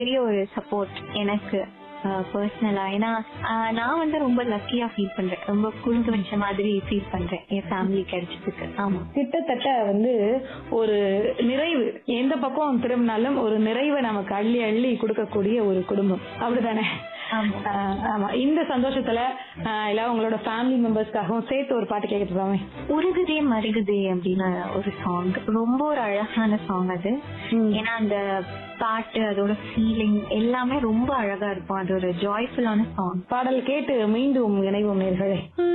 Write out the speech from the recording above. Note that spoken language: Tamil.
பெரிய ஒரு சப்போர்ட் எனக்கு பர்சனலா ஏன்னா ஆஹ் நான் வந்து ரொம்ப லக்கியா ஃபீல் பண்றேன் ரொம்ப குழுந்து வச்ச மாதிரி ஃபீல் பண்றேன் என் ஃபேமிலி கிடைச்சதுக்கு ஆமா கிட்டத்தட்ட வந்து ஒரு நிறைவு எந்த பக்கம் திரும்பினாலும் ஒரு நிறைவை நமக்கு அள்ளி அள்ளி கொடுக்கக்கூடிய ஒரு குடும்பம் அப்படிதானே ஆமா ஆஹ் ஆமா இந்த சந்தோஷத்துல ஆஹ் எல்லாம் உங்களோட ஃபேமிலி மெம்பர்ஸ்க்காகவும் சேர்த்து ஒரு பாட்டு கேட்கலாமே உருகுதே மருகுதே அப்படின்னு ஒரு சாங் ரொம்ப ஒரு அழகான சாங் அது ஏன்னா அந்த பாட்டு அதோட ஃபீலிங் எல்லாமே ரொம்ப அழகா இருக்கும் அது ஒரு ஜாய்ஃபுல்லான சாங் பாடல் கேட்டு மீண்டும் இணைவோம் நேர்களே